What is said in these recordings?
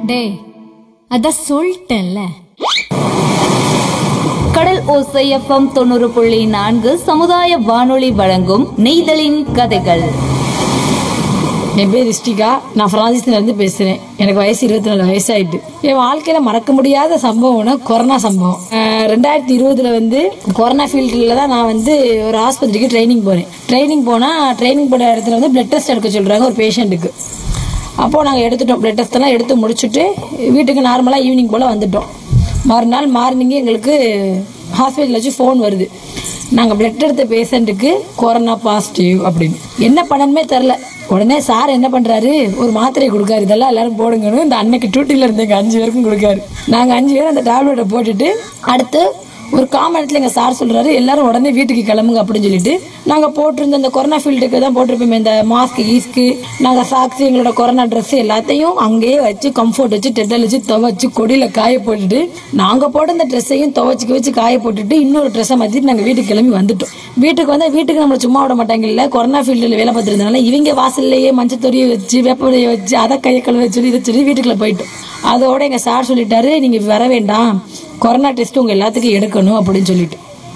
டேய் அதான் சொல்லிட்டேன்ல கடல் ஓசை எஃப்எம் தொண்ணூறு புள்ளி நான்கு சமுதாய வானொலி வழங்கும் நெய்தலின் கதைகள் என் பேர் ரிஷ்டிகா நான் பிரான்சிஸ்ல இருந்து பேசுறேன் எனக்கு வயசு இருபத்தி நாலு வயசாயிட்டு என் வாழ்க்கையில மறக்க முடியாத சம்பவம்னா கொரோனா சம்பவம் அஹ் ரெண்டாயிரத்தி இருபதுல வந்து கொரோனா ஃபீல்டில் தான் நான் வந்து ஒரு ஆஸ்பத்திரிக்கு ட்ரைனிங் போனேன் ட்ரைனிங் போனா ட்ரைனிங் போன இடத்துல வந்து பிளட் டெஸ்ட் எடுக்க சொல்றாங்க ஒரு பேஷண்ட்டுக்கு அப்போது நாங்கள் எடுத்துட்டோம் பிளட் டெஸ்ட் எல்லாம் எடுத்து முடிச்சுட்டு வீட்டுக்கு நார்மலாக ஈவினிங் போல் வந்துட்டோம் மறுநாள் மார்னிங்கே எங்களுக்கு ஹாஸ்பிட்டல் வச்சு ஃபோன் வருது நாங்கள் பிளட் எடுத்த பேஷண்ட்டுக்கு கொரோனா பாசிட்டிவ் அப்படின்னு என்ன பண்ணணுமே தெரில உடனே சார் என்ன பண்ணுறாரு ஒரு மாத்திரை கொடுக்காரு இதெல்லாம் எல்லாரும் போடுங்கன்னு இந்த அன்னைக்கு டியூட்டியில் இருந்த எங்கள் அஞ்சு பேருக்கும் கொடுக்காரு நாங்கள் அஞ்சு பேரும் அந்த டேப்லெட்டை போட்டுட்டு அடுத்து ஒரு காமனத்தில் எங்கள் சார் சொல்கிறாரு எல்லாரும் உடனே வீட்டுக்கு கிளம்புங்க அப்படின்னு சொல்லிட்டு நாங்கள் போட்டிருந்த இந்த கொரோனா ஃபீல்டுக்கு தான் போட்டிருப்போமே இந்த மாஸ்க் ஈஸ்க்கு நாங்கள் சாக்ஸ் எங்களோட கொரோனா ட்ரெஸ் எல்லாத்தையும் அங்கேயே வச்சு கம்ஃபர்ட் வச்சு டெட்டல் வச்சு துவைச்சு கொடியில் காய போட்டுட்டு நாங்கள் போட்ட இந்த ட்ரெஸ்ஸையும் துவைச்சிக்க வச்சு காய போட்டுட்டு இன்னொரு ட்ரெஸ்ஸை மாற்றிட்டு நாங்கள் வீட்டுக்கு கிளம்பி வந்துட்டோம் வீட்டுக்கு வந்தால் வீட்டுக்கு நம்மளை சும்மா விட மாட்டாங்கல்ல கொரோனா ஃபீல்டில் வேலை பார்த்துருந்தனால இவங்க வாசல்லையே மஞ்சள் தொரிய வச்சு வேப்பலையை வச்சு அதை கையை கழுவ சொல்லி இதை சொல்லி வீட்டுக்குள்ள போயிட்டோம் அதோட எங்கள் சார் சொல்லிட்டாரு நீங்கள் வர வேண்டாம் கொரோனா டெஸ்ட் உங்கள் எல்லாத்துக்கும் எடுக்கணும் அப்படின்னு சொல்லிட்டு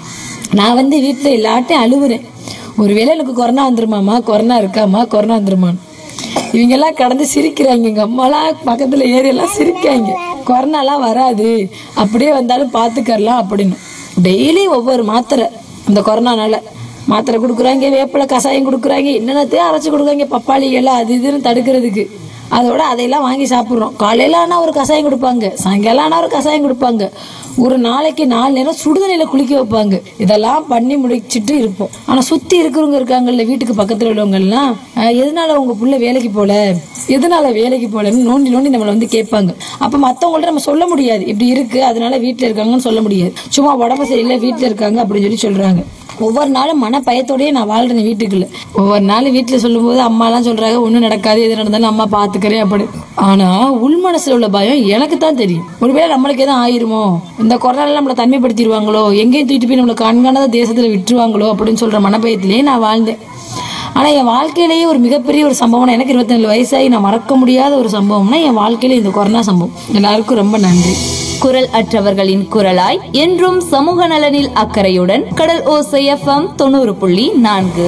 நான் வந்து வீட்டில் எல்லாட்டையும் அழுவுறேன் ஒருவேளை எனக்கு கொரோனா வந்துருமாமா கொரோனா இருக்காமா கொரோனா வந்துருமான்னு இவங்க எல்லாம் கடந்து சிரிக்கிறாங்க எங்க அம்மாலாம் பக்கத்துல ஏறி எல்லாம் சிரிக்காங்க கொரோனாலாம் வராது அப்படியே வந்தாலும் பார்த்துக்கறலாம் அப்படின்னு டெய்லி ஒவ்வொரு மாத்திரை இந்த கொரோனானால மாத்திரை கொடுக்குறாங்க வேப்பிலை கஷாயம் கொடுக்குறாங்க என்னென்னத்தையும் அரைச்சி கொடுக்குறாங்க பப்பாளி எல்லாம் அது இதுன்னு தடுக்கிறதுக்கு அதோட அதையெல்லாம் வாங்கி சாப்பிட்றோம் காலையில ஆனால் ஒரு கஷாயம் கொடுப்பாங்க சாயங்காலம் ஆனால் ஒரு கஷாயம் கொடுப்பாங்க ஒரு நாளைக்கு நாலு நேரம் சுடுதண்ணில குளிக்க வைப்பாங்க இதெல்லாம் பண்ணி முடிச்சிட்டு இருப்போம் ஆனா சுத்தி இருக்கிறவங்க இருக்காங்கல்ல வீட்டுக்கு பக்கத்துல உள்ளவங்க எல்லாம் "அஹ், எதனால உங்க புள்ள வேலைக்கு போல எதனால வேலைக்கு போலன்னு நோண்டி நோண்டி நம்மளை வந்து கேட்பாங்க அப்ப மத்தவங்கள்ட்ட நம்ம சொல்ல முடியாது இப்படி இருக்கு அதனால வீட்டுல இருக்காங்கன்னு சொல்ல முடியாது சும்மா உடம்பு சரியில்லை வீட்டுல இருக்காங்க அப்படின்னு சொல்லி சொல்றாங்க ஒவ்வொரு நாளும் மன பயத்தோடயே நான் வாழ்றேன் வீட்டுக்குள்ள ஒவ்வொரு நாள் வீட்டுல சொல்லும்போது அம்மாலாம் சொல்றாங்க ஒண்ணும் நடக்காது எது நடந்தாலும் அம்மா பாத்துக்கிறேன் அப்படி ஆனா உள் மனசுல உள்ள பயம் எனக்கு தான் தெரியும் ஒருவேளை நம்மளுக்கு எதுவும் ஆயிருமோ இந்த கொரோனால நம்மளை தனிமைப்படுத்திடுவாங்களோ எங்கேயும் தூக்கிட்டு போய் நம்மளை கண்காணாத தேசத்துல விட்டுருவாங்களோ அப்படின்னு சொல்ற மனபயத்திலேயே நான் வாழ்ந்தேன் ஆனா என் வாழ்க்கையிலேயே ஒரு மிகப்பெரிய ஒரு சம்பவம் எனக்கு இருபத்தி நாலு வயசாகி நான் மறக்க முடியாத ஒரு சம்பவம்னா என் வாழ்க்கையில இந்த கொரோனா சம்பவம் எல்லாருக்கும் ரொம்ப நன்றி குரல் அற்றவர்களின் குரலாய் என்றும் சமூக நலனில் அக்கறையுடன் கடல் ஓசை எஃப்எம் தொண்ணூறு புள்ளி நான்கு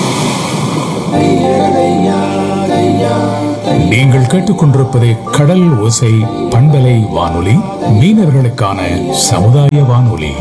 நீங்கள் கேட்டுக்கொண்டிருப்பது கடல் ஓசை பண்பலை வானொலி மீனவர்களுக்கான சமுதாய வானொலி